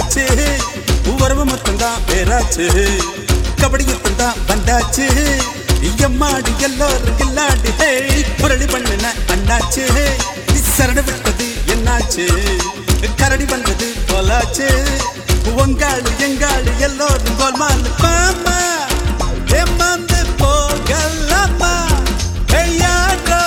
அண்ணாச்சு உறவு மொத்தம் தான் பேராச்சு கபடியத்தம் தான் வந்தாச்சு எம்மாடி எல்லோரும் இல்லாடி ஹே புரளி பண்ணுன அண்ணாச்சு சரண விட்டது என்னாச்சு கரடி வந்தது போலாச்சு உங்காளு எங்காளு எல்லோரும் கோல்மால் மாமா ஏமாந்து போகலாமா ஐயாடோ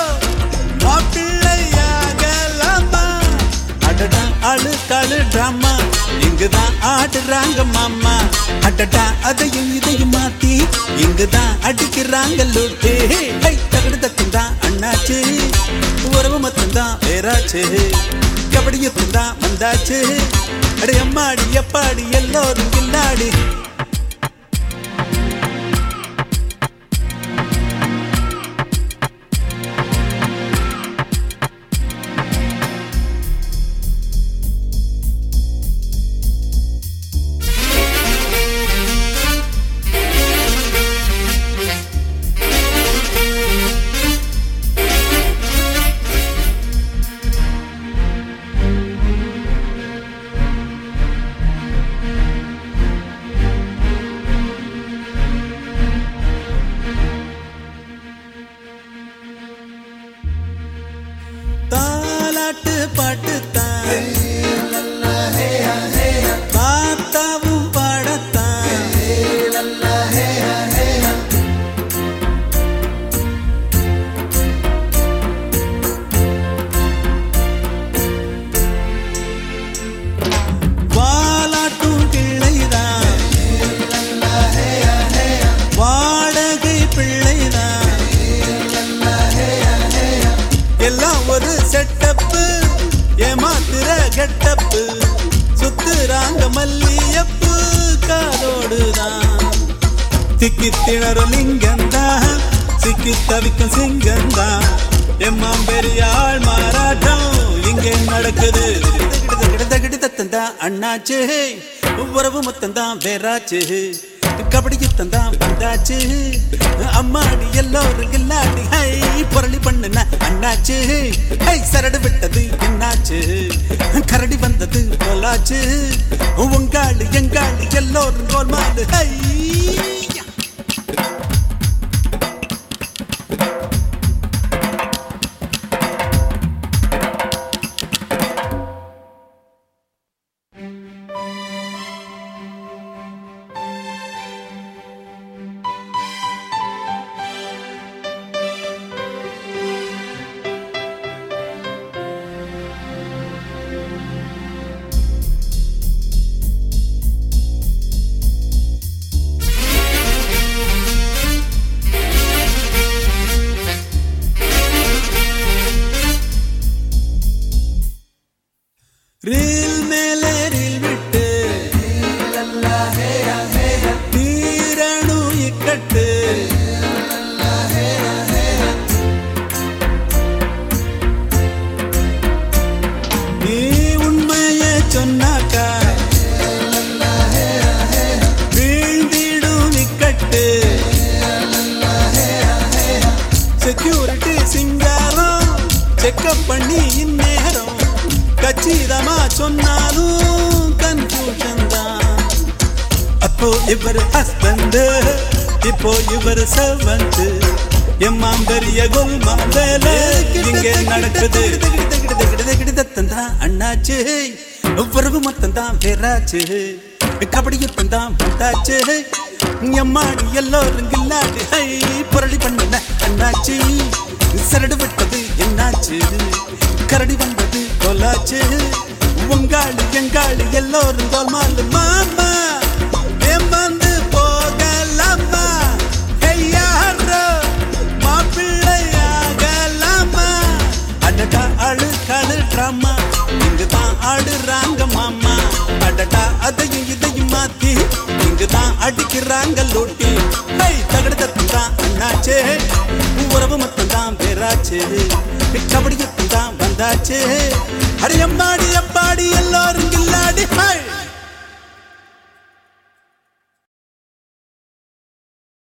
மாப்பிள்ளையாகலாமா அடடா அழு கழு ட்ராமா இங்குதான் ஆடுறாங்க மாமா அடடா அதையும் இதையும் மாத்தி இங்குதான் அடிக்கிறாங்க லூட்டு ஹை தகடு தத்தும் தான் அண்ணாச்சு உறவு மொத்தம் தான் வேறாச்சு கபடியத்தும் தான் வந்தாச்சு அடே அம்மாடி எப்பாடி எல்லோரும் கில்லாடி தாலாட்டு பாட்டு தான் தாத்தாவும் பாடத்தான் வாலாட்டும் பிள்ளைதான் வாடகை பிள்ளைதான் எல்லாம் ஒரு செட்டப்பு ஏமாத்துற கெட்டப்பு சுத்துறாங்க மல்லியப்பு காதோடுதான் திக்கி திணறும் லிங்கந்தான் சிக்கி தவிக்கும் சிங்கந்தான் எம்மாம் பெரிய ஆள் மாறாட்டம் இங்கே நடக்குது கிடத்தந்தான் அண்ணாச்சு உறவு மொத்தம் தான் வேறாச்சு கபடி யுத்தம் தான் வந்தாச்சு அம்மாடி எல்லோரும் இல்லாடி ஹை புரளி பண்ணுன அண்ணாச்சு ஹை சரடு விட்டது என்னாச்சு கரடி வந்தது போலாச்சு உங்காளு எங்காளு எல்லோரும் கோல்மாலு ஹை ரீல் மேலே ரீல் விட்டு தீரணு இக்கட்டு நீ உண்மைய சொன்னாக்கா வீழ்ந்திடும் இக்கட்டு செக்யூரிட்டி சிங்காரம் செக்கப் பண்ணி இந்நேரம் கச்சிதமா சொன்னாலும் கன்ஃபியூஷன் தான் அப்போ இவர் ஹஸ்பண்ட் இப்போ இவர் செவன்த் எம்மாம் பெரிய குல்மா வேலை இங்கே நடக்குது கிட்டத்தந்தான் அண்ணாச்சு உறவு மொத்தம் தான் வேறாச்சு கபடி யுத்தம் தான் வந்தாச்சு எம்மாடி எல்லோரும் கில்லாடி ஹை புரளி பண்ணுன அண்ணாச்சி சரடு விட்டது என்னாச்சு கரடி வந்தது கொலாச்சு உங்காளு எங்காளு எல்லோரும் கோல்மாலு மாமா ஏமாந்து போகலாமா ஐயாரோ மாப்பிள்ளையாகலாமா அடடா அழு கழு ட்ராமா இங்கு தான் ஆடுறாங்க மாமா அடடா அதையும் இதையும் மாத்தி இங்கு தான் அடிக்கிறாங்க லோட்டி ஹை தகடு தத்தும் தான் அண்ணாச்சே உறவு மொத்தம் தான் பேராச்சு கபடி யுத்தம் தான் வந்தாச்சு அடி அம்மாடி அப்பாடி எல்லோரும் கில்லாடி ஹை